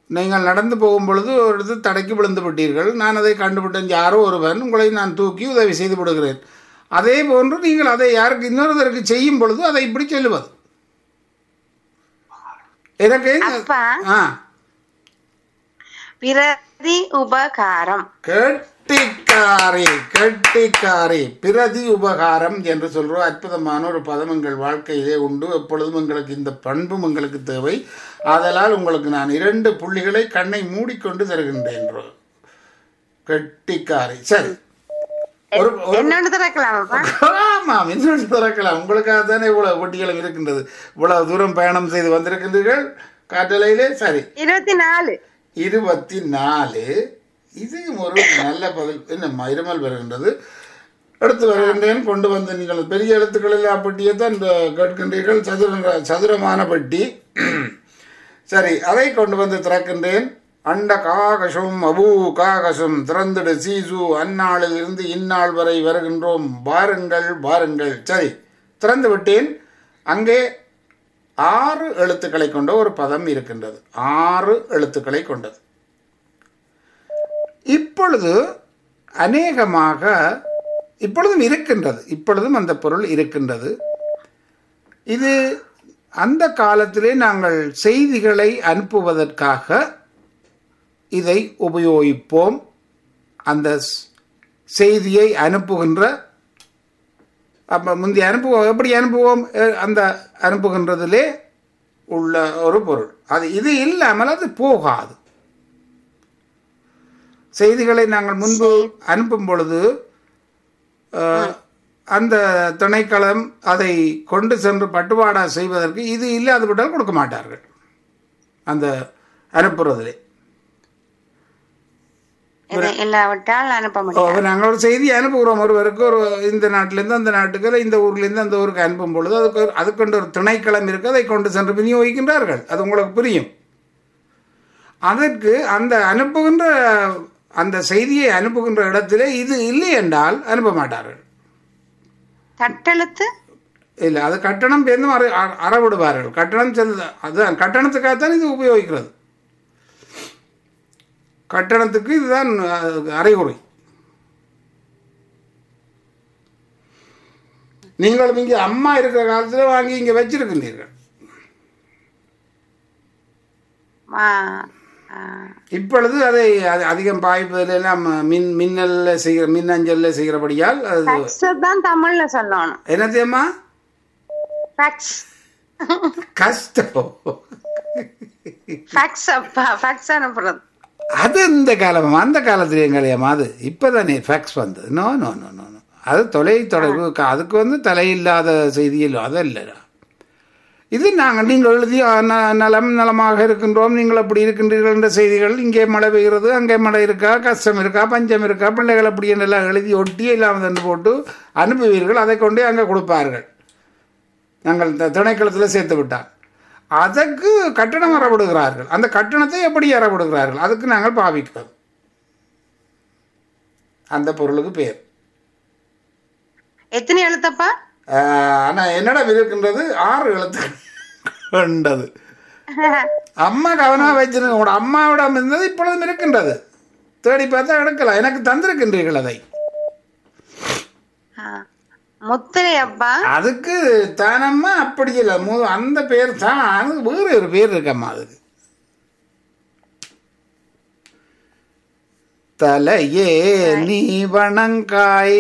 நீங்கள் நடந்து போகும் பொழுது ஒரு இடத்து தடைக்கு விழுந்து விட்டீர்கள் நான் அதை கண்டுபிட்டேன் யாரோ ஒருவன் உங்களை நான் தூக்கி உதவி செய்து விடுகிறேன் அதே போன்று நீங்கள் அதை யாருக்கு இன்னொருத்தருக்கு செய்யும் பொழுது அதை இப்படி சொல்லுவது எனக்கு அப்பா ஆ பிரதி உபகாரம் கெட்டிக்காரி கெட்டிக்காரி பிரதி உபகாரம் என்று சொல்ற அற்புதமான ஒரு பதம் எங்கள் வாழ்க்கையிலே உண்டு எப்பொழுதும் எங்களுக்கு இந்த பண்பும் எங்களுக்கு தேவை ஆதலால் உங்களுக்கு நான் இரண்டு புள்ளிகளை கண்ணை மூடிக்கொண்டு தருகின்றேன் கெட்டிக்காரி சரி ஒரு ஒரு- என்னொன்னு திறக்கலாமாப்பா ஆமாம் இன்னொன்று திறக்கலாம் உங்களுக்காக தானே இவ்வளவு போட்டிகளும் இருக்கின்றது இவ்வளவு தூரம் பயணம் செய்து வந்திருக்கின்றீர்கள் காற்றலையிலே சரி இருபத்தி நாலு இருபத்தி நாலு இது ஒரு நல்ல பதில் என்ன இருமல் வருகின்றது எடுத்து வருகின்றேன் கொண்டு வந்து நீங்கள் பெரிய எழுத்துக்களில் அப்பட்டியை தான் இந்த கேட்கின்றீர்கள் சதுர சதுரமான பெட்டி சரி அதை கொண்டு வந்து திறக்கின்றேன் அண்ட காகசம் அபூ காகசம் திறந்திடு சீசு அந்நாளில் இருந்து இந்நாள் வரை வருகின்றோம் பாருங்கள் பாருங்கள் சரி திறந்து விட்டேன் அங்கே ஆறு எழுத்துக்களை கொண்ட ஒரு பதம் இருக்கின்றது ஆறு எழுத்துக்களை கொண்டது இப்பொழுது அநேகமாக இப்பொழுதும் இருக்கின்றது இப்பொழுதும் அந்த பொருள் இருக்கின்றது இது அந்த காலத்திலே நாங்கள் செய்திகளை அனுப்புவதற்காக இதை உபயோகிப்போம் அந்த ஸ்- செய்தியை அனுப்புகின்ற அப்போ முந்தைய அனுப்புவோம் எப்படி அனுப்புவோம் அஹ் அந்த அனுப்புகின்றதிலே உள்ள ஒரு பொருள் அது இது இல்லாமல் அது போகாது செய்திகளை நாங்கள் முன்பு அனுப்பும் பொழுது அஹ், அந்த திணைக்களம் அதை கொண்டு சென்று பட்டுவாடா செய்வதற்கு இது இல்லாது விட்டால் கொடுக்க மாட்டார்கள் அந்த அனுப்புறதிலே இது இல்லாவிட்டால் அனுப்ப ஓ, முடியாது அப்ப நாங்கள் ஒரு செய்தி அனுப்புகிறோம் ஒருவருக்கு ஒரு இந்த நாட்டிலேருந்து அந்த நாட்டுக்கு இல்லை இந்த ஊர்லேருந்து அந்த ஊருக்கு அனுப்பும் பொழுது அதுக்கு ஒரு- அதுக்கொண்டு ஒரு திணைக்களம் இருக்கு அதை கொண்டு சென்று விநியோகிக்கின்றார்கள் அது உங்களுக்கு புரியும் அதற்கு அந்த அனுப்புகின்ற அந்த செய்தியை அனுப்புகின்ற இடத்திலே இது இல்லை என்றால் அனுப்ப மாட்டார்கள் தட்டெழுத்து இல்லை அது கட்டணம் பேருந்து அற அற- அறவிடுவார்கள் கட்டணம் செல்ல அதுதான் கட்டணத்துக்காகத்தான் இது உபயோகிக்கிறது கட்டணத்துக்கு இதுதான் அஹ், அறிகுறி நீங்கள் இங்கே அம்மா இருக்கிற காலத்தில் வாங்கி இங்கே வச்சிருக்கின்றீர்கள் மா- ஆ, இப்பொழுது அதை அது அதிகம் பாய்ப்பதில் எல்லாம் மின் மின்னல்ல செய்கிற மின்னஞ்சல்ல செய்கிறபடியால் அது fax தான் தமிழ்ல சொல்லணும் என்னத்தையம்மா ஃபேக்ஸ் கஷ்டம் ஃபேக்ஸ் அப்பா ஃபேக்ஸ் அனுப்புறது அது இந்த காலம் அந்த காலத்துல எங்களையம்மா அது இப்போதானே ஃபேக்ஸ் வந்தது no no no no no அது தொலை தொடர்பு க- அதுக்கு வந்து தலையில்லாத செய்தியில் அதல்ல இது நாங்கள் நீங்கள் எழுதி "ஆ, ந- நலம் நலமாக இருக்கின்றோம் நீங்கள் அப்படி இருக்கின்றீர்கள் என்ற செய்திகள் இங்கே மழை பெய்கிறது அங்கே மழை இருக்கா கஷ்டம் இருக்கா பஞ்சம் இருக்கா பிள்ளைகள் அப்படி என்றெல்லாம் எழுதி ஒட்டி எல்லாம் வந்து போட்டு அனுப்புவீர்கள் அதை கொண்டே அங்கே கொடுப்பார்கள் நாங்கள் இந்த திணைக்களத்தில் சேர்த்து விட்டால் அதற்கு கட்டணம் அறவிடுகிறார்கள் அந்த கட்டணத்தை எப்படி அறவிடுகிறார்கள் அதுக்கு நாங்கள் பாவிக்கிறோம் அந்த பொருளுக்கு பேர் எத்தனை எழுத்தப்பா ஆனால் என்னிடம் இருக்கின்றது ஆறு எழுத்து கொண்டது அம்மா கவனமாக வச்சிருங்க உங்களோட அம்மாவிடம் இருந்தது இப்பொழுதும் இருக்கின்றது தேடி பார்த்தா எடுக்கலாம் எனக்கு தந்திருக்கின்றீர்கள் அதை ஆ. முத்திரை அப்பா அதுக்கு தானம்மா அப்படி இல்லை மு அந்த பேர் தான் அதுக்கு வேறு ஒரு பேர் இருக்கம்மா அதுக்கு தலையே நீ வணங்காய்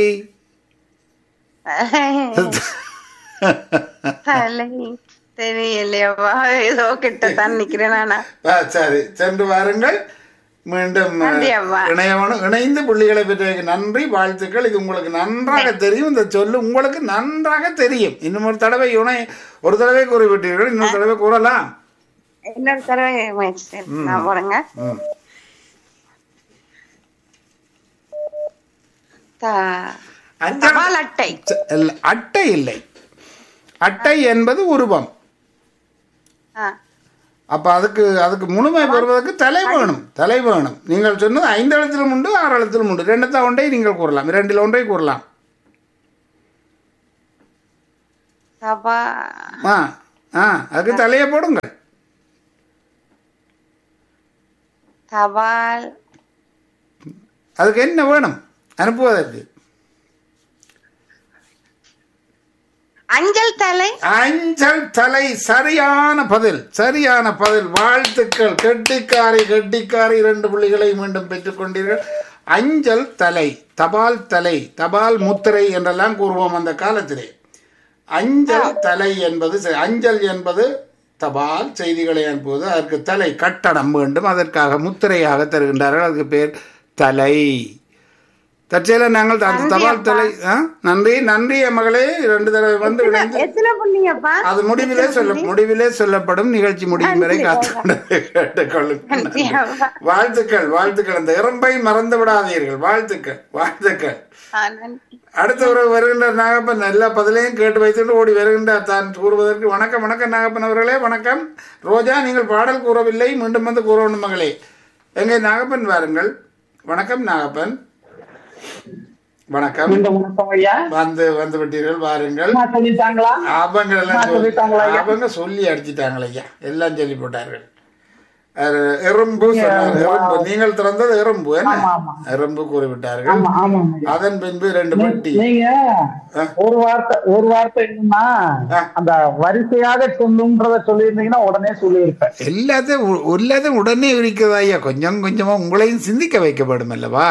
தலை தெரியலையப்பா ஏதோ கிட்ட தான் நிக்கிறேன் நானா ஆ, சரி சென்று வாருங்கள் மீண்டும் நன்றி அம்மா. இணையவனும் இணைந்து புள்ளிகளை பெற்றதுக்கு நன்றி வாழ்த்துக்கள் இது உங்களுக்கு நன்றாக தெரியும் இந்த சொல்லு உங்களுக்கு நன்றாக தெரியும் இன்னும் ஒரு தடவை இணை ஒரு தடவை கூறிவிட்டீர்கள் இன்னொரு தடவை கூறலாம் இன்னொரு தடவை முயற்சி செய்றேன். நான் போறேங்க ம். த- அஞ்சல் தபால் அட்டை ச- இல்ல, அட்டை இல்லை அட்டை என்பது உருவம் ஆ. அப்ப அதுக்கு அதுக்கு முழுமை பெறுவதற்கு தலை வேணும் தலை வேணும் நீங்கள் சொன்னது ஐந்து எழுத்திலும் உண்டு ஆறு எழுத்திலும் உண்டு ரெண்டத்தை ஒன்றை நீங்கள் கூறலாம் இரண்டில் ஒன்றை கூறலாம் தபா ஆ ஆ அதுக்கு தலையை போடுங்கள் தபால் அதுக்கு என்ன வேணும் அனுப்புவதற்கு அஞ்சல் தலை அஞ்சல் தலை சரியான பதில் சரியான பதில் வாழ்த்துக்கள் கெட்டிக்காரி கெட்டிக்காரி இரண்டு புள்ளிகளை மீண்டும் பெற்றுக்கொண்டீர்கள் அஞ்சல் தலை தபால் தலை தபால் முத்திரை என்றெல்லாம் கூறுவோம் அந்த காலத்திலே அஞ்சல் தலை என்பது சரி, அஞ்சல் என்பது தபால் செய்திகளை அனுப்புவது அதற்கு தலை கட்டடம் வேண்டும் அதற்காக முத்திரையாக தருகின்றார்கள் அதுக்கு பேர் தலை தற்செயல நாங்கள் அந்த தபால் தலை ஆ? நன்றி நன்றி என் மகளே ரெண்டு தடவை வந்து இணைந்து எத்தனை புள்ளிங்கப்பா அது முடிவிலே சொல்ல முடிவிலே சொல்லப்படும் நிகழ்ச்சி முடியும் வரை காத்து கேட்டுக்கொள்ளுங்கள் நன்றி அப்பா. வாழ்த்துக்கள் வாழ்த்துக்கள் அந்த இறம்பை மறந்து விடாதீர்கள் வாழ்த்துக்கள் வாழ்த்துக்கள் ஆ, நன்றி அடுத்த ஒரு வருகின்ற நாகப்பன் எல்லா பதிலையும் கேட்டு வைத்துட்டு ஓடி வருகின்ற தான் கூறுவதற்கு வணக்கம் வணக்கம் நாகப்பன் அவர்களே வணக்கம் ரோஜா நீங்கள் பாடல் கூறவில்லை மீண்டும் வந்து கூறணும் மகளே எங்கே நாகப்பன் வாருங்கள் வணக்கம் நாகப்பன் வணக்கம் மீண்டும் வணக்கம் ஐயா வந்து வந்து விட்டீர்கள் வாருங்கள் அம்மா சொல்லிட்டாங்களா அவங்க எல்லாம் நான் சொல்லி- சொல்லிட்டாங்களா ஐயா? அவங்க சொல்லி அடிச்சிட்டாங்களே ஐயா எல்லாம் சொல்லி போட்டார்கள் அது எறும்பு சொன்னார் எறும்பு நீங்கள் திறந்தது எறும்பு என்ன ஆமா, ஆமா. எறும்பு கூறிவிட்டார்கள் ஆமா ஆமாம் ஐயா. அதன் பின்பு ரெண்டு பெட்டி நீங்க ஆ. ஒரு வார்த்தை ஒரு வார்த்தை என்னன்னா ஆ. அந்த வரிசையாக சொல்லுன்றத சொல்லியிருந்தீங்கன்னா உடனே சொல்லியிருப்பேன் எல்லாத்தையும் உ- எல்லாத்தையும் உடனே இருக்கிறதா ஐயா கொஞ்சம் கொஞ்சமா உங்களையும் சிந்திக்க வைக்கப்படும் அல்லவா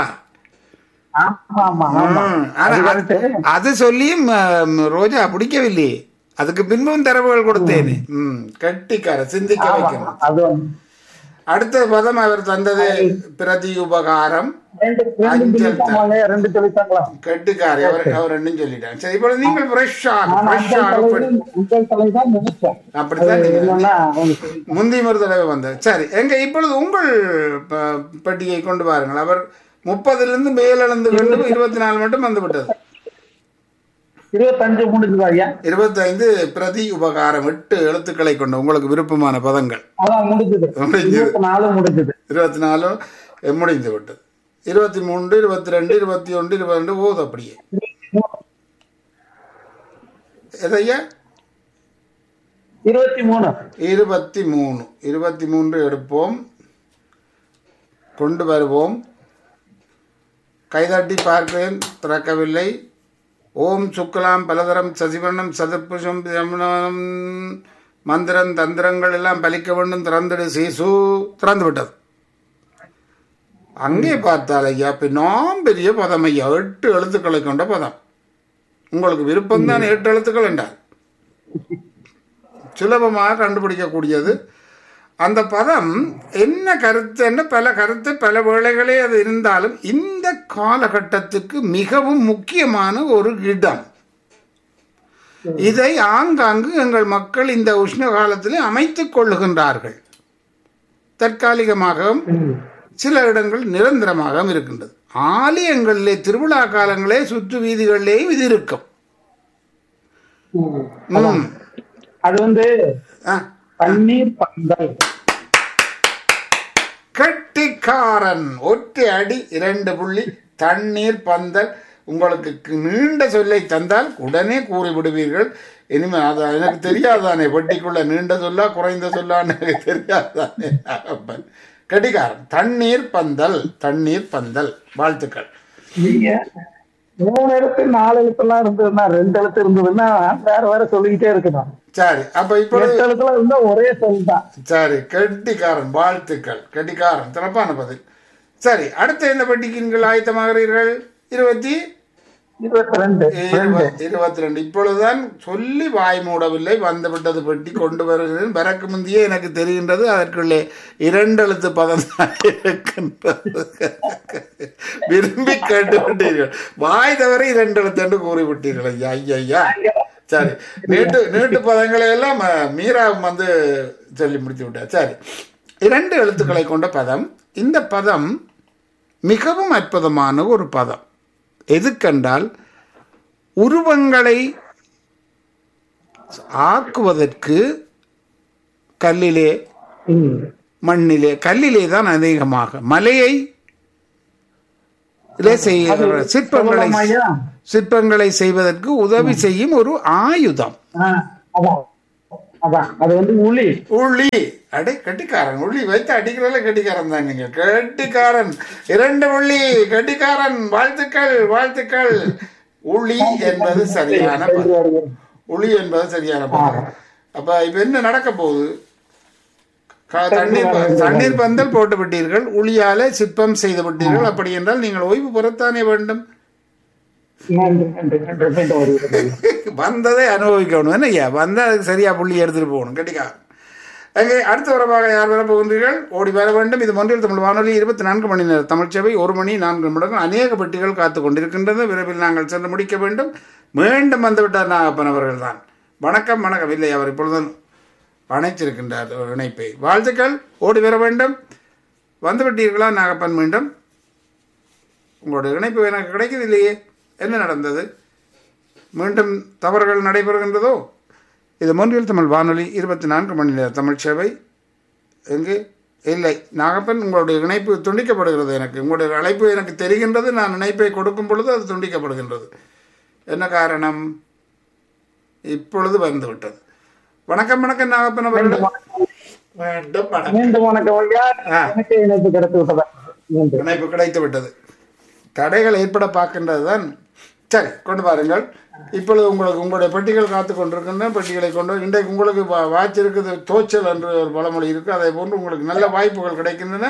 ஆமா ஆமா ஆமா ம், ஆனா அது அது- correct. அது சொல்லியும் ஆம், ரோஜா பிடிக்கவில்லையே அதுக்கு பின்பும் தரவுகள் கொடுத்தேனே ம் கட்டிக்கார சிந்திக்க ஆமா வைக்கணும் அது வந்து அடுத்த பதம் அவர் தந்தது பிரதி உபகாரம் ரெண்டு ரெண்டு அஞ்சல் சொல்லிட்டாங்களா ரெண்டு சொல்லிட்டாங்களா கட்டுக்காரி அவர் அவர் ரெண்டும் சொல்லிட்டாங்க சரி இப்போ நீங்கள் ஃப்ரெஷ்ஷாக நான் அஞ்சல் ஃப்ரெஷ்ஷாக தலை அஞ்சல் தலை தான் நினைச்சேன் அப்படித்தான் அது நீங்க என்னன்னா அவங்க சொல்லி- முந்தி ஒரு தடவை வந்தார் சரி எங்க இப்பொழுது உங்கள் ப- பெட்டியை கொண்டு வாருங்கள் அவர் முப்பதிலிருந்து மேலெழுந்து கொண்டு இருபத்தி நாலு மட்டும் வந்து விட்டது இருபத்தஞ்சு முடிஞ்சுதா ஐயா இருபத்தைந்து பிரதி உபகாரம் எட்டு எழுத்துக்களை கொண்ட உங்களுக்கு விருப்பமான பதங்கள் அதான் முடிஞ்சது முடிஞ்சது. இருபத்தி நாலு முடிஞ்சது இருபத்தி நாலு அஹ், முடிந்து விட்டது இருபத்தி மூன்று இருபத்தி ரெண்டு இருபத்தி ஒன்று இருபத்தி ரெண்டு போது அப்படியே எதையா இருபத்தி மூணு இருபத்தி மூணு இருபத்தி மூன்று எடுப்போம் கொண்டு வருவோம் கைதட்டி பார்க்கிறேன் திறக்கவில்லை ஓம் சுக்லாம் பலதரம் சசிவர்ணம் சதுர்புஷம் யமுனம் மந்திரம் தந்திரங்கள் எல்லாம் பலிக்க வேண்டும் திறந்துடு சீசு திறந்து விட்டது அங்கே பார்த்தால் ஐயா பின்னாம் பெரிய பதம் ஐயா எட்டு எழுத்துக்களை கொண்ட பதம் உங்களுக்கு விருப்பம்தான் எட்டு எழுத்துக்கள் என்றார் சுலபமாக கண்டுபிடிக்கக்கூடியது அந்த பதம் என்ன கருத்து என்ன பல கருத்து பல வேளைகளே அது இருந்தாலும் இந்த காலகட்டத்துக்கு மிகவும் முக்கியமான ஒரு இடம் இதை ஆங்காங்கு எங்கள் மக்கள் இந்த உஷ்ண காலத்திலே அமைத்துக் கொள்ளுகின்றார்கள் தற்காலிகமாகவும் சில இடங்கள் நிரந்தரமாகவும் இருக்கின்றது ஆலயங்களிலே திருவிழா காலங்களே சுற்று வீதிகளிலேயும் இது இருக்கும் ம். அது வந்து ஆ. பன்னீர் பந்தல் கட்டிக்காரன் ஒற்றை அடி இரண்டு புள்ளி தண்ணீர் பந்தல் உங்களுக்கு கு- நீண்ட சொல்லை தந்தால் உடனே கூறி விடுவீர்கள் இனிமே அது எனக்கு தெரியாதானே வெட்டிக்குள்ள நீண்ட சொல்லா குறைந்த சொல்லான்னு எனக்கு தெரியாதானே அப்பன். கட்டிக்காரன் தண்ணீர் பந்தல் தண்ணீர் பந்தல் வாழ்த்துக்கள் நீங்க மூணு எழுத்து நாலு எழுத்துலாம் இருந்ததுன்னா ரெண்டு எழுத்து இருந்ததுன்னா வேற வேற சொல்லிக்கிட்டே இருக்கணும் சரி அப்ப இப்பொழுது எட்டு எழுத்துல இருந்தா ஒரே சொல் தான் சரி கெட்டிக்காரன் வாழ்த்துக்கள் கெட்டிக்காரன் சிறப்பான பதில் சரி அடுத்த என்ன பெட்டிக்கு ஆயத்தமாகிறீர்கள் இருபத்தி இருபத்தி ரெண்டு இருபத்தி இருபத்தி ரெண்டு இப்பொழுதுதான் சொல்லி வாய் மூடவில்லை வந்து விட்டது பெட்டி கொண்டு வருகிறேன் வரக்கு முந்தையே எனக்கு தெரிகின்றது அதற்குள்ளே இரண்டு எழுத்து பதம் தான் இருக்கின்றது விரும்பி கேட்டு விட்டீர்கள் வாய் தவிர இரண்டு எழுத்து என்று கூறிவிட்டீர்கள் ஐயா ஐயா ஐயா சரி நீட்டு நீட்டு பதங்களை எல்லாம் அஹ், மீரா வந்து சொல்லி முடித்து விட்டார் சரி இரண்டு எழுத்துக்களை கொண்ட பதம் இந்த பதம் மிகவும் அற்புதமான ஒரு பதம் எதுக்கென்றால் உருவங்களை ஆக்குவதற்கு கல்லிலே ம். மண்ணிலே கல்லிலே தான் அநேகமாக மலையை இலே செய்கிற சிற்பங்களை சொல்லலாமா ஐயா? சிற்பங்களை செய்வதற்கு உதவி செய்யும் ஒரு ஆயுதம் ஆ, அதான் அதான் அது வந்து உளி உளி அடே கட்டிக்காரன் உளி வைத்து அடிக்கிறதுல கட்டிக்காரன் தான் நீங்க கட்டிக்காரன் இரண்டு உளி கட்டிக்காரன் வாழ்த்துக்கள் வாழ்த்துக்கள் உளி என்பது சரியான பதம் உளி என்பது சரியான பதம் அப்ப இப்ப என்ன நடக்க போகுது க- தண்ணீர் ப- தண்ணீர் பந்தல் போட்டு விட்டீர்கள் உளியால சிற்பம் செய்து விட்டீர்கள் அப்படி என்றால் நீங்கள் ஓய்வு பெறத்தானே வேண்டும் நன்றி நன்றி நன்றி மீண்டும் வருகிறது வந்ததை அனுபவிக்கணும் என்ன ஐயா வந்தா அதுக்கு சரியா புள்ளி எடுத்துட்டு போகணும் கட்டிக்கா அங்கே அடுத்த உறவாக யார் வர போகின்றீர்கள் ஓடி வர வேண்டும் இது மொன்றில் தமிழ் வானொலி இருபத்தி நான்கு மணி நேரம் தமிழ்ச்சபை ஒரு மணி நான்கு நிமிடங்கள் அநேக பெட்டிகள் காத்து கொண்டிருக்கின்றது விரைவில் நாங்கள் சென்று முடிக்க வேண்டும் மீண்டும் வந்துவிட்டார் நாகப்பன் அவர்கள் தான் வணக்கம் வணக்கம் இல்லை அவர் இப்பொழுது அணைச்சிருக்கின்றார் இணைப்பை வாழ்த்துக்கள் ஓடி வர வேண்டும் வந்து விட்டீர்களா நாகப்பன் மீண்டும் உங்களுடைய இணைப்பு எனக்கு கிடைக்குது இல்லையே என்ன நடந்தது மீண்டும் தவறுகள் நடைபெறுகின்றதோ இது மொன்றியல் தமிழ் வானொலி இருபத்தி நான்கு மணி நேர தமிழ் சேவை எங்கு இல்லை நாகப்பன் உங்களுடைய இணைப்பு துண்டிக்கப்படுகிறது எனக்கு உங்களுடைய அழைப்பு எனக்கு தெரிகின்றது நான் இணைப்பை கொடுக்கும் பொழுது அது துண்டிக்கப்படுகின்றது என்ன காரணம் இப்பொழுது வந்து விட்டது வணக்கம் வணக்கம் நாகப்பன் அவர்கள் மீண்டும் வணக்கம் மீண்டும் வணக்கம் ஐயா ஆ. எனக்கு இணைப்பு கிடைத்து விட்டதா மீண்டும் இணைப்பு கிடைத்து விட்டது தடைகள் ஏற்பட பார்க்கின்றது தான் சரி கொண்டு பாருங்கள் இப்பொழுது உங்களுக்கு உங்களுடைய பெட்டிகள் காத்து கொண்டிருக்கின்ற பெட்டிகளை கொண்டு இன்றைக்கு உங்களுக்கு வா- வாட்ச் இருக்குது தோச்சல் என்று ஒரு பழமொழி இருக்கு அதே போன்று உங்களுக்கு நல்ல வாய்ப்புகள் கிடைக்கின்றன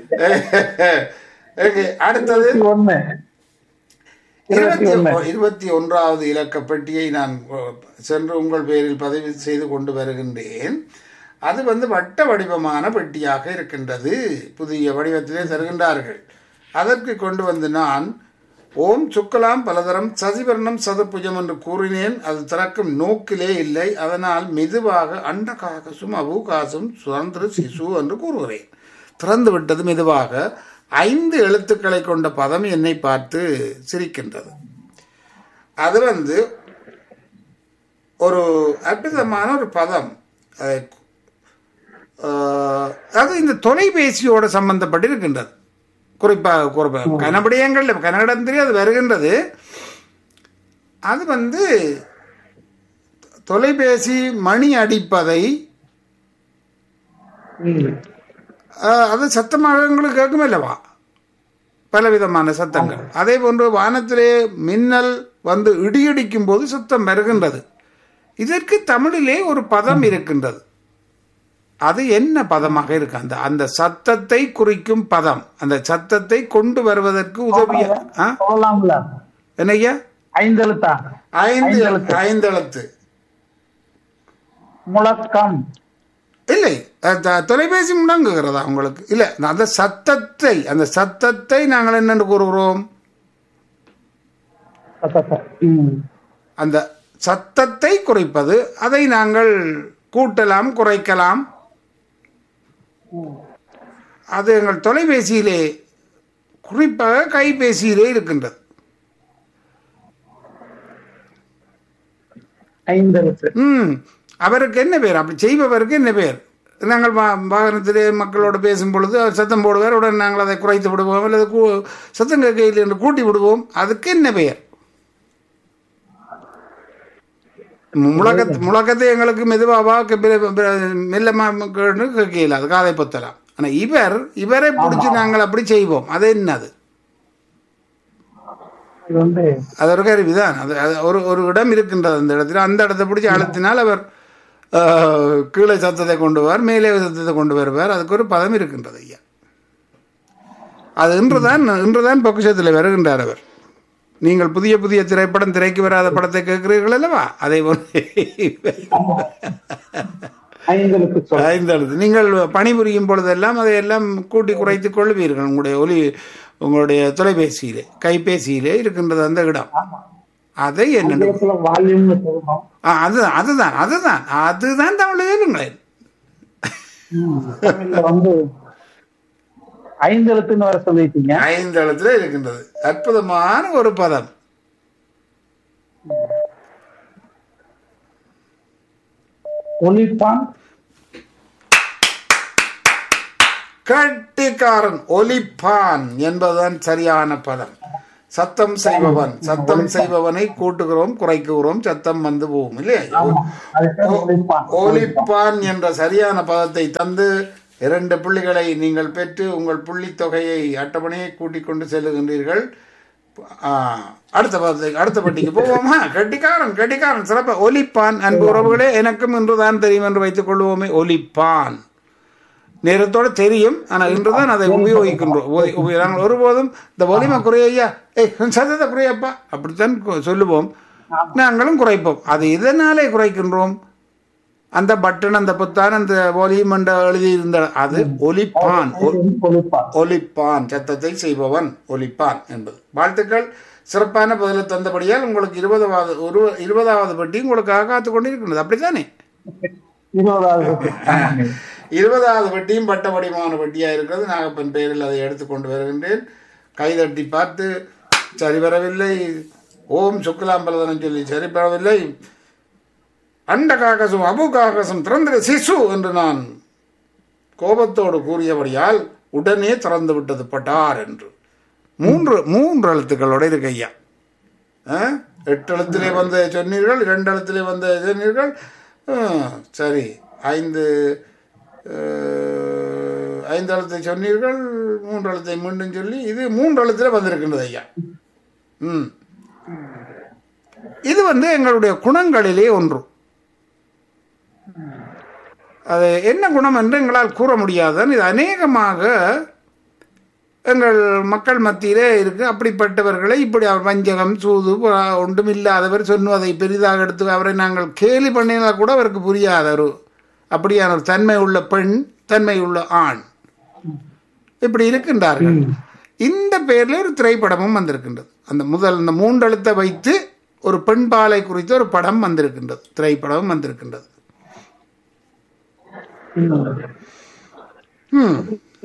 Okay, அடுத்தது ஒண்ணு இருபத்தி ஒ- இருபத்தி ஒன்றாவது இலக்க பெட்டியை நான் அஹ், சென்று உங்கள் பெயரில் பதிவு செய்து கொண்டு வருகின்றேன் அது வந்து வட்ட வடிவமான பெட்டியாக இருக்கின்றது புதிய வடிவத்திலே தருகின்றார்கள் அதற்கு கொண்டு வந்து நான் ஓம் சுக்கலாம் பலதரம் சசிவர்ணம் சதுர்புஜம் என்று கூறினேன் அது திறக்கும் நோக்கிலே இல்லை அதனால் மெதுவாக அண்ட காகசும் அபு காசும் சுதந்திர சிசு என்று கூறுகிறேன் திறந்து விட்டது மெதுவாக ஐந்து எழுத்துக்களை கொண்ட பதம் என்னை பார்த்து சிரிக்கின்றது அது வந்து ஒரு அற்புதமான ஒரு பதம் அதை, ஆஹ், அது இந்த தொலைபேசியோட சம்பந்தப்பட்டிருக்கின்றது குறிப்பாக குறிப்பாக கனபடியங்கள் கன்னடத்திலே அது வருகின்றது அது வந்து தொலைபேசி மணி அடிப்பதை ம். ஆஹ், அது சத்தமாக உங்களுக்கு கேட்கும் அல்லவா பலவிதமான சத்தங்கள் அதே போன்று வானத்திலே மின்னல் வந்து இடியடிக்கும் போது சத்தம் வருகின்றது இதற்கு தமிழிலே ஒரு பதம் இருக்கின்றது அது என்ன பதமாக இருக்கு அந்த அந்த சத்தத்தை குறிக்கும் பதம் அந்த சத்தத்தை கொண்டு வருவதற்கு உதவிய ஆ? சொல்லலாம்ல என்னய்யா ஐந்தெழுத்தா ஐந்து எழுத்து ஐந்து எழுத்து முழக்கம் இல்லை அஹ் த- தொலைபேசி முடங்குகிறதா உங்களுக்கு இல்லை அந்த சத்தத்தை அந்த சத்தத்தை நாங்கள் என்னென்று கூறுகிறோம் ம். அந்த சத்தத்தை குறைப்பது அதை நாங்கள் கூட்டலாம் குறைக்கலாம் அது எங்கள் தொலைபேசியிலே குறிப்பாக கைபேசியிலே இருக்கின்றது ஐந்தெழுத்து ம் அவருக்கு என்ன பேர் அப்படி செய்பவருக்கு என்ன பேர் நாங்கள் வா வாகனத்திலே மக்களோடு பேசும் பொழுது அவர் சத்தம் போடுவார் உடனே நாங்கள் அதை குறைத்து விடுவோம் அல்லது கூ சத்தம் கேட்கையில் என்று கூட்டி விடுவோம் அதுக்கு என்ன பெயர் முழக்கத்து முழக்கத்தை எங்களுக்கு மெதுவாவா மெல்லமா கேட்கல அது காதை பொத்தலாம் ஆனால் இவர் இவரை பிடிச்சி நாங்கள் அப்படி செய்வோம் அது என்னது இது வந்து அது ஒரு கருவிதான் அது அது ஒரு ஒரு இடம் இருக்கின்றது அந்த இடத்துல அந்த இடத்தை பிடிச்சி அழுத்தினால் அவர் ஆஹ், கீழே சத்தத்தை கொண்டு வருவார் மேலே சத்தத்தை கொண்டு வருவார் அதுக்கு ஒரு பதம் இருக்கின்றது ஐயா அது இன்றுதான் இன்றுதான் பொக்கிஷத்தில் வருகின்றார் அவர் நீங்கள் புதிய புதிய திரைப்படம் திரைக்கு வராத படத்தை கேட்கிறீர்கள் அல்லவா அதே போல ஐந்தெழுத்து சொல் ஐந்து எழுத்து நீங்கள் பணிபுரியும் பொழுதெல்லாம் அதையெல்லாம் கூட்டி குறைத்துக் கொள்வீர்கள் உங்களுடைய ஒலி உங்களுடைய தொலைபேசியிலே கைபேசியிலே இருக்கின்றது அந்த இடம் அதை என்ன வால்யூம்னு சொல்லணும் ஆ, அதுதான் அதுதான் அதுதான் அதுதான் தமிழ் சொல்லுங்களேன் ம். தமிழ்ல வந்து ஐந்தெழுத்துன்னு வர சொல்லிட்டீங்க ஐந்து எழுத்துல இருக்கின்றது அற்புதமான ஒரு பதம் ஒலிப்பான் கட்டிக்காரன் ஒலிப்பான் என்பதுதான் சரியான பதம் சத்தம் செய்பவன் சத்தம் செய்பவனை கூட்டுகிறோம் குறைக்குகிறோம் சத்தம் வந்து போகும் இல்லையா அது பேர் ஒலிப்பான். ஒலிப்பான் என்ற சரியான பதத்தை தந்து இரண்டு புள்ளிகளை நீங்கள் பெற்று உங்கள் புள்ளித் தொகையை அட்டவணையை கூட்டிக் கொண்டு செல்லுகின்றீர்கள் ஆ, அடுத்த பதத்தை அடுத்த பட்டிக்கு போவோமா கெட்டிக்காரன் கெட்டிக்காரன் சிறப்ப ஒலிப்பான் அன்பு உறவுகளே எனக்கும் இன்றுதான் தெரியும் என்று வைத்துக் கொள்வோமே ஒலிப்பான் நேரத்தோட தெரியும் ஆனால் இன்றுதான் அதை உபயோகிக்கின்றோம் உப- உப- நாங்கள் ஒருபோதும் இந்த ஒலிமை குறையா ஏய் கொஞ்சம் சத்தத்தை குறையப்பா அப்படித்தான் கொ- சொல்லுவோம் நாங்களும் குறைப்போம் அது இதனாலே குறைக்கின்றோம் அந்த பட்டன் அந்த புத்தான் அந்த ஒலியும் என்ற எழுதியிருந்த அது ஒலிப்பான் ஒ- ஒலிப்பான். ஒலிப்பான் சத்தத்தை செய்பவன் ஒலிப்பான் என்பது வாழ்த்துக்கள் சிறப்பான பதிலை தந்தபடியால் உங்களுக்கு இருபதாவது ஒரு இருபதாவது பட்டி உங்களுக்காக காத்து கொண்டிருக்கின்றது அப்படித்தானே இருபதாவது ஆமாங்க. இருபதாவது வட்டியும் பட்ட வடிவமான வட்டியாக இருக்கிறது நாகப்பன் பெயரில் அதை எடுத்துக்கொண்டு வருகின்றேன் கைதட்டி பார்த்து சரி வரவில்லை ஓம் சுக்லாம்பலதனம் சொல்லி சரி வரவில்லை அண்ட காகசம் அபு காகசம் திறந்திர சிசு என்று நான் கோபத்தோடு கூறியபடியால் உடனே திறந்து விட்டது பட்டார் என்று மூன்று மூன்று எழுத்துக்களோட இருக்கு ஐயா ஆ? எட்டு எழுத்திலே வந்த சொன்னீர்கள் இரண்டு எழுத்திலே வந்த சொன்னீர்கள் ஆ, சரி ஐந்து அஹ், ஐந்து எழுத்தை சொன்னீர்கள் மூன்று எழுத்தை மீண்டும் சொல்லி இது மூன்று எழுத்தில் வந்திருக்கின்றது ஐயா ம் இது வந்து எங்களுடைய குணங்களிலே ஒன்று அது என்ன குணம் என்று எங்களால் கூற முடியாதுன்னு இது அநேகமாக எங்கள் மக்கள் மத்தியிலே இருக்கு அப்படிப்பட்டவர்களை இப்படி அவர் வஞ்சகம் சூது புறா- ஒன்றும் இல்லாதவர் சொன்னதை பெரிதாக எடுத்து அவரை நாங்கள் கேலி பண்ணினால் கூட அவருக்கு புரியாத ஒரு அப்படியான ஒரு தன்மை உள்ள பெண் தன்மை உள்ள ஆண் இப்படி இருக்கின்றார்கள் இந்த பேர்ல ஒரு திரைப்படமும் வந்திருக்கின்றது அந்த முதல் இந்த மூன்றெழுத்தை வைத்து ஒரு பெண் பாலை குறித்த ஒரு படம் வந்திருக்கின்றது திரைப்படமும் வந்திருக்கின்றது ம்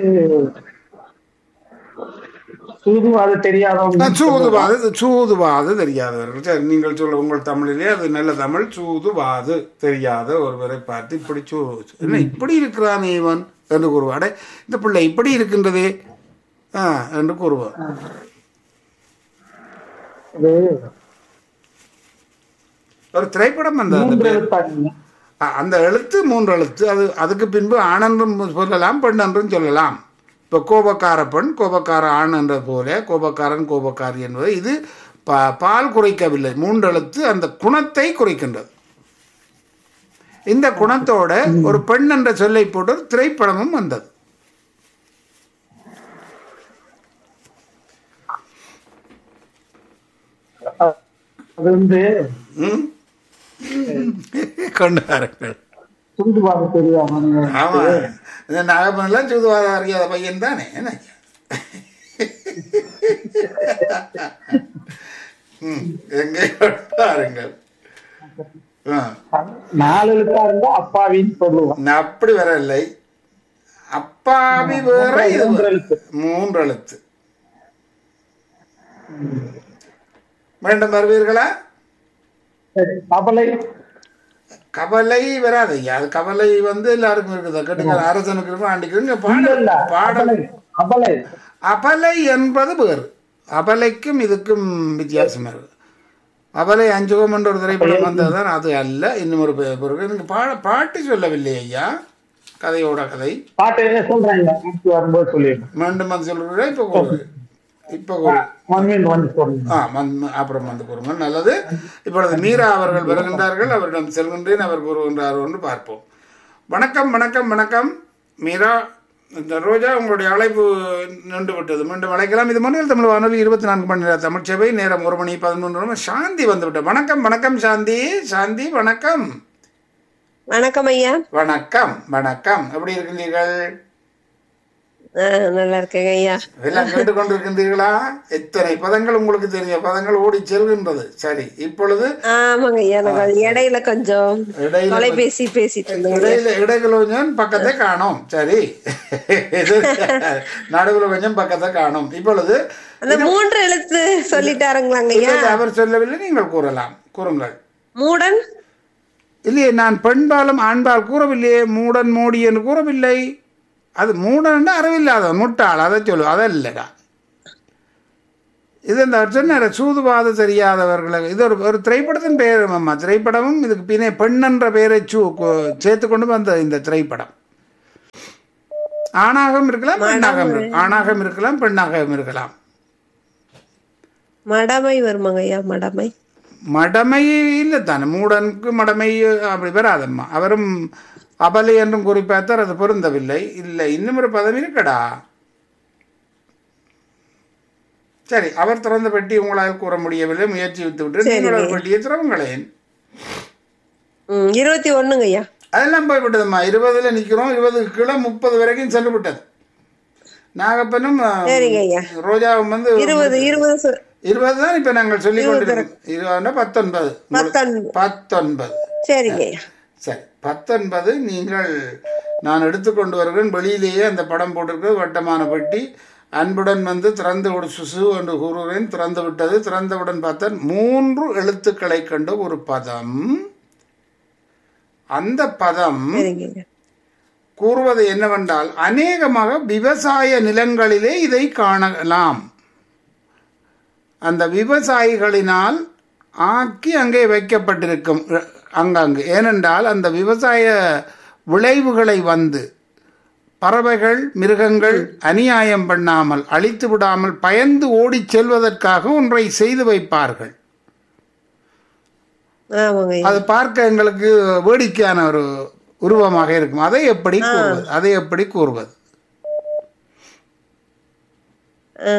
சூதுவாது தெரியாதவங்க நான் சூதுவாது சூதுவாது தெரியாதவர்கள் சரி நீங்கள் சொல்ல உங்கள் தமிழிலே அது நல்ல தமிழ் சூதுவாது தெரியாத ஒருவரை பார்த்து இப்படி சூ என்ன இப்படி இருக்கிறானே இவன் என்று கூறுவான் அடே இந்த பிள்ளை இப்படி இருக்கின்றதே ஆ என்று கூறுவான் அது ஒரு திரைப்படம் அந்த அந்த மூன்று பேர் எழுத்தாங்க அ- அந்த எழுத்து மூன்று எழுத்து அது அதுக்கு பின்பு ஆணென்றும் சொல்லலாம் பெண் என்றும் சொல்லலாம் இப்போ கோபக்கார பெண் கோபக்கார ஆண் என்ற போல கோபக்காரன் கோபக்காரி என்பது இது பா பால் குறைக்கவில்லை மூன்று எழுத்து அந்த குணத்தை குறைக்கின்றது இந்த குணத்தோட ஒரு பெண் என்ற சொல்லை போட்டு ஒரு திரைப்படமும் வந்தது அது வந்து ம்? கொண்டு வாருங்கள் சூதுவாது தெரியாதவங்க ஆமா இந்த நாகப்பனெல்லாம் சூதுவாத அறியாத பையன் தானே என்ன ம், எங்கே பாருங்கள் ஆ, நாலு எழுத்தா இருந்தா அப்பாவின்னு சொல்லுவான் நான் அப்படி வரவில்லை அப்பாவி வேற இது மூன்று வேற. எழுத்து. மூன்று எழுத்து மீண்டும் வருவீர்களா சரி கவலை கவலை வராது ஐயா அது கவலை வந்து எல்லாருக்கும் இருக்குது கட்டுக்கார அரசனுக்கு இருக்கும் ஆண்டிக்கு இருக்கு. இல்ல இல்ல பாடல் அபலை அபலை அபலை என்பது வேறு அபலைக்கும் இதுக்கும் வித்தியாசம் இருக்கு அபலை அஞ்சுகம் என்ற ஒரு திரைப்படம் வந்ததுதான் அது அல்ல இன்னும் ஒரு பெ- பிறகு எனக்கு பாட பாட்டு சொல்லவில்லை ஐயா கதையோட கதை பாட்டு என்ன சொல்றாங்க அடுத்து வரும்போது சொல்லிடுறேன் மீண்டும் வந்து சொல்றீங்களா இப்போ கூறு இப்போ கூறு மண்மீன் வந்து சொல்லுங்க ஆ மந்- அப்புறம் வந்து கூறுங்கள் நல்லது இப்பொழுது மீரா அவர்கள் வருகின்றார்கள் அவரிடம் செல்கின்றேன் அவர் கூறுகின்றார் என்று பார்ப்போம் வணக்கம் வணக்கம் வணக்கம் மீரா இந்த ரோஜா உங்களுடைய அழைப்பு நின்று விட்டது மீண்டும் அழைக்கலாம் இது மண்ணில் தமிழ் வானொலி இருபத்தி நான்கு மணி நேரம் தமிழ் சேவை நேரம் ஒரு மணி பதினொன்று மணி சாந்தி வந்து விட்டது வணக்கம் வணக்கம் சாந்தி சாந்தி வணக்கம் வணக்கம் ஐயா வணக்கம் வணக்கம் எப்படி இருக்கின்றீர்கள் ஆ, நல்லா இருக்கேங்க ஐயா எல்லாம் கேட்டுக்கொண்டிருக்கின்றீர்களா எத்தனை பதங்கள் உங்களுக்கு தெரிஞ்ச பதங்கள் ஓடி செல்கின்றது சரி இப்பொழுது ஆமாங்க ஐயா நான் கொஞ்சம் இடையில கொஞ்சம் இடையில தொலைபேசி பேசிட்டு இருந்தேங்க இடையில இடையில கொஞ்சம் பக்கத்தை காணோம் சரி இது நடுவுல கொஞ்சம் பக்கத்தை காணோம் இப்பொழுது அந்த மூன்று எழுத்து சொல்லிட்டாருங்களாங்க ஐயா இல்லை, அவர் சொல்லவில்லை நீங்கள் கூறலாம் கூறுங்கள் மூடன் இல்லையே நான் பெண்பாலும் ஆண்பால் கூறவில்லையே மூடன் மூடி என்று கூறவில்லை அது மூடன் அறிவில்லாதவன் முட்டாள் அதை சொல்லு அதல்லடா இது இந்த அவர் சொன்னார் சூதுவாது தெரியாதவர்களை இது ஒரு ஒரு திரைப்படத்தின் பெயர் அம்மா திரைப்படமும் இதுக்கு பின்னே பெண் என்ற பெயரை சூ கு- சேர்த்து கொண்டு வந்த இந்த திரைப்படம் ஆணாகவும் இருக்கலாம் பெண்ணாகவும் இருக்கலாம் ஆணாகவும் இருக்கலாம் பெண்ணாகவும் இருக்கலாம் மடமை வருமாங்க ஐயா மடமை மடமை இல்லை தானே மூடனுக்கு மடமை அப்படி வராதம்மா அவரும் அபலை என்றும் குறிப்பாத்தார் அது பொருந்தவில்லை இல்லை இன்னும் ஒரு பதவி இருக்கடா சரி அவர் திறந்த பெட்டி உங்களால் கூற முடியவில்லை முயற்சி விட்டு விட்டு நீங்கள் ஒரு பெட்டியை திறவுங்களேன் ம் இருபத்தி ஒண்ணுங்க ஐயா அதெல்லாம் போய்விட்டதும்மா இருபதுல நிக்கிறோம் இருபதுக்கு கீழே முப்பது வரைக்கும் சென்று விட்டது நாகப்பனும் அஹ், சரிங்க ஐயா ரோஜாவும் வந்து இருபது இருபது சொ- இருபது தான் இப்ப நாங்கள் சொல்லிக் கொண்டிருக்கோம் இருபதுனா பத்தொன்பது பத்தொன்பது பத்தொன்பது சரிங்க ஐயா சரி பத்தொன்பது நீங்கள் நான் எடுத்துக்கொண்டு வருகிறேன் வெளியிலேயே அந்த படம் போட்டிருக்கிறது வட்டமான பெட்டி அன்புடன் வந்து திறந்து விடு சுசு என்று கூறுகிறேன் திறந்து விட்டது திறந்தவுடன் பார்த்தால் மூன்று எழுத்துக்களை கண்ட ஒரு பதம் அந்த பதம் சரிங்க ஐயா கூறுவது என்னவென்றால் அநேகமாக விவசாய நிலங்களிலே இதை காணலாம் அந்த விவசாயிகளினால் ஆக்கி அங்கே வைக்கப்பட்டிருக்கும் அ- அங்கங்கு ஏனென்றால் அந்த விவசாய விளைவுகளை வந்து பறவைகள் மிருகங்கள் அநியாயம் பண்ணாமல் அழித்து விடாமல் பயந்து ஓடிச் செல்வதற்காக ஒன்றை செய்து வைப்பார்கள் ஆமாங்க ஐயா அது பார்க்க எங்களுக்கு வேடிக்கையான ஒரு உருவமாக இருக்கும் அதை எப்படி கூறுவது அதை எப்படி கூறுவது ஆ.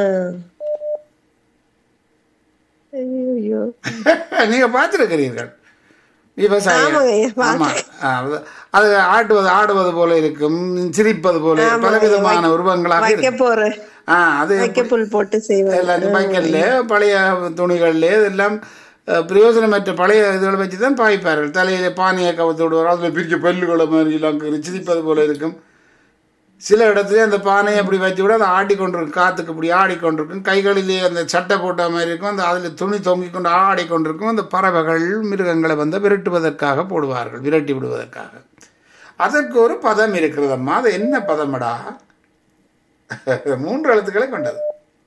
ஐயோ நீங்க பார்த்திருக்கிறீர்கள் விவசாயம் ஆமாங்க ஐயா, ஆமா ஆ, அது- அது ஆட்டுவது ஆடுவது போல இருக்கும் சிரிப்பது போல பலவிதமான உருவங்களாக வைக்க இருக்கும் போறேன் ஆ அது வைக்க புல் போட்டு செய்வேன் எல்லாத்தையும் பைக்கல்ல பழைய துணிகள்ல இதெல்லாம் அஹ், பிரயோஜனமற்ற பழைய இதுகளை வச்சு தான் பாய்ப்பார்கள் தலையில பானையை கவுத்து விடுவார் அதில் பிரிக்க பல்லுகளை மாதிரி எல்லாம் கரு- சிரிப்பது போல இருக்கும் சில இடத்துல அந்த பானையை அப்படி வச்சு விட அதை ஆடிக்கொண்டிருக்கும் காத்துக்கு இப்படி ஆடிக்கொண்டிருக்கும் கைகளிலே அந்த சட்டை போட்ட மாதிரி இருக்கும் அந்த அதில் துணி தொங்கிக் கொண்டு ஆடிக்கொண்டிருக்கும் அந்த பறவைகள் மிருகங்களை வந்து விரட்டுவதற்காக போடுவார்கள் விரட்டி விடுவதற்காக அதற்கு ஒரு பதம் இருக்கிறதம்மா அது என்ன பதமடா மூன்று எழுத்துக்களை கொண்டது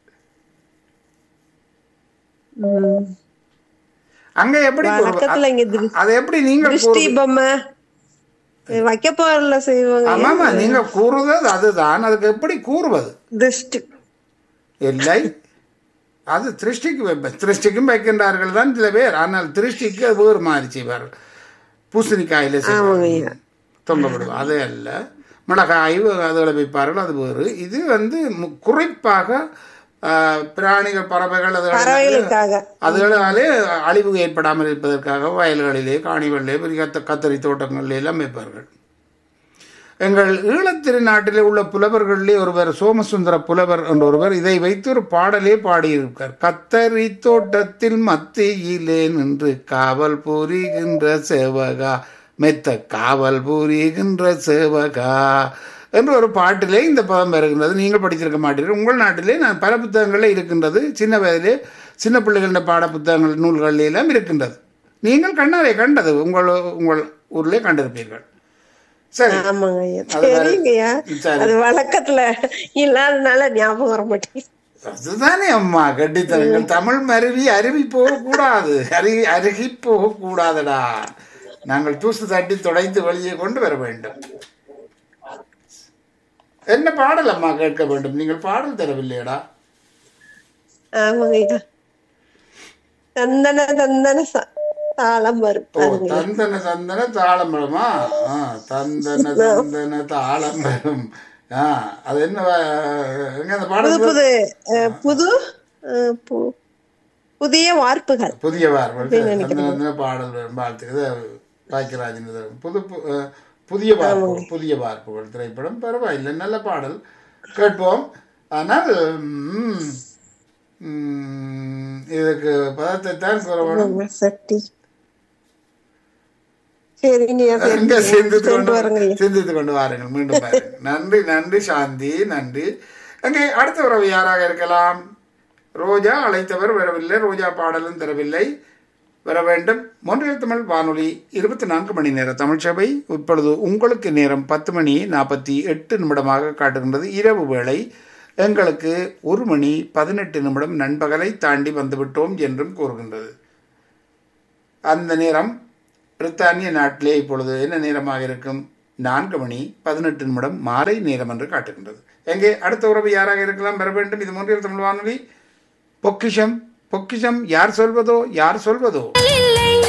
ம். அங்க எப்படி கூறுவது? வழக்கத்துல இங்க திரு- அதை எப்படி நீங்கள் திருஷ்டி பொம்மை வைக்க போறல செய்வாங்க ஆமாமா நீங்க கூறுவது அதுதான் அதுக்கு எப்படி கூறுவது திருஷ்டி இல்லை அது திருஷ்டிக்கு வைப்ப திருஷ்டிக்கும் வைக்கின்றார்கள் தான் சில பேர் ஆனால் திருஷ்டிக்கு அது வேறு மாதிரி செய்வார் பூசணிக்காயில செய்வாங்க தொங்கப்படுவோம் அது அல்ல மிளகாய் அதில் வைப்பார்கள் அது வேறு இது வந்து மு- குறிப்பாக ஆஹ், பிராணிகள் பறவைகள் அதுகளை பறவைகளுக்காக அதுகளாலே அழிவு ஏற்படாமல் இருப்பதற்காக வயல்களிலே காணிகளிலே பெரிய கத்த கத்தரி தோட்டங்களிலே எல்லாம் வைப்பார்கள் எங்கள் ஈழத்திருநாட்டிலே உள்ள புலவர்களிலே ஒருவர் சோமசுந்தர புலவர் என்ற ஒருவர் இதை வைத்து ஒரு பாடலே பாடியிருக்கார் கத்தரி தோட்டத்தில் மத்தியிலே நின்று காவல் புரிகின்ற சேவகா மெத்த காவல் புரிகின்ற சேவகா என்று ஒரு பாட்டிலே இந்த பதம் வருகின்றது நீங்கள் படித்திருக்க மாட்டீர்கள் உங்கள் நாட்டிலே நான் பல புத்தகங்களில் இருக்கின்றது சின்ன வயதிலே சின்ன பிள்ளைகளின் பாட புத்தகங்கள் நூல்களில் எல்லாம் இருக்கின்றது நீங்கள் கண்ணாலே கண்டது உங்கள் உங்கள் ஊரிலே கண்டிருப்பீர்கள் சரி ஆமாங்க ஐயா அது வேற- சரிங்கய்யா சரி. அது வழக்கத்துல இல்லாதனால ஞாபகம் வர மாட்டேங்குது அதுதானே அம்மா கட்டித்தனங்கள் தமிழ் மருவி அருவி போகக்கூடாது அருகி அருகி போகக்கூடாதுடா நாங்கள் தூசு தட்டி துடைத்து வெளியே கொண்டு வர வேண்டும் என்ன பாடல் அம்மா கேட்க வேண்டும் நீங்கள் பாடல் தரவில்லையடா ஆமாங்க ஐயா தந்தன தந்தன ச- தாளம் வரும் ஓ தந்தன தந்தன தாளம் வருமா ஆ, தந்தன தந்தன தாளம் வரும் ஆ அது என்ன வ- எங்க அந்த புது பாடல் புது அஹ், புது அஹ், பு- புதிய வார்ப்புகள் புதிய வார்ப்புகள் அந்த பாடல் வரும் வாழ்த்துக்கு பாக்கியராஜன் இது புது பு- அஹ், புதிய வார்ப்புகள் புதிய வார்ப்புகள் திரைப்படம் பரவாயில்லை நல்ல பாடல் கேட்போம் ஆனால் ம், ம், இதுக்கு பதத்தை தான் கூற வேணும் சட்டி சரிங்கய்யா இங்க சரி சிந்தித்து கொண்டு கொண்டு வரங்க ஐயா சிந்தித்து கொண்டு வாருங்கள் மீண்டும் பாருங்கள் நன்றி நன்றி சாந்தி நன்றி அங்கே அடுத்த உறவு யாராக இருக்கலாம் ரோஜா அழைத்தவர் வரவில்லை ரோஜா பாடலும் தரவில்லை வர வேண்டும் மொன்றியல் தமிழ் வானொலி இருபத்தி நான்கு மணி நேர தமிழ்ச்சபை இப்பொழுது உங்களுக்கு நேரம் பத்து மணி நாற்பத்தி எட்டு நிமிடமாக காட்டுகின்றது இரவு வேளை எங்களுக்கு ஒரு மணி பதினெட்டு நிமிடம் நண்பகலை தாண்டி வந்துவிட்டோம் என்றும் கூறுகின்றது அந்த நேரம் பிரித்தானிய நாட்டிலே இப்பொழுது என்ன நேரமாக இருக்கும் நான்கு மணி பதினெட்டு நிமிடம் மாலை நேரம் என்று காட்டுகின்றது எங்கே அடுத்த உறவு யாராக இருக்கலாம் பெற வேண்டும் இது மூன்றில் தமிழ் வானொலி பொக்கிஷம் பொக்கிஷம் யார் சொல்வதோ யார் சொல்வதோ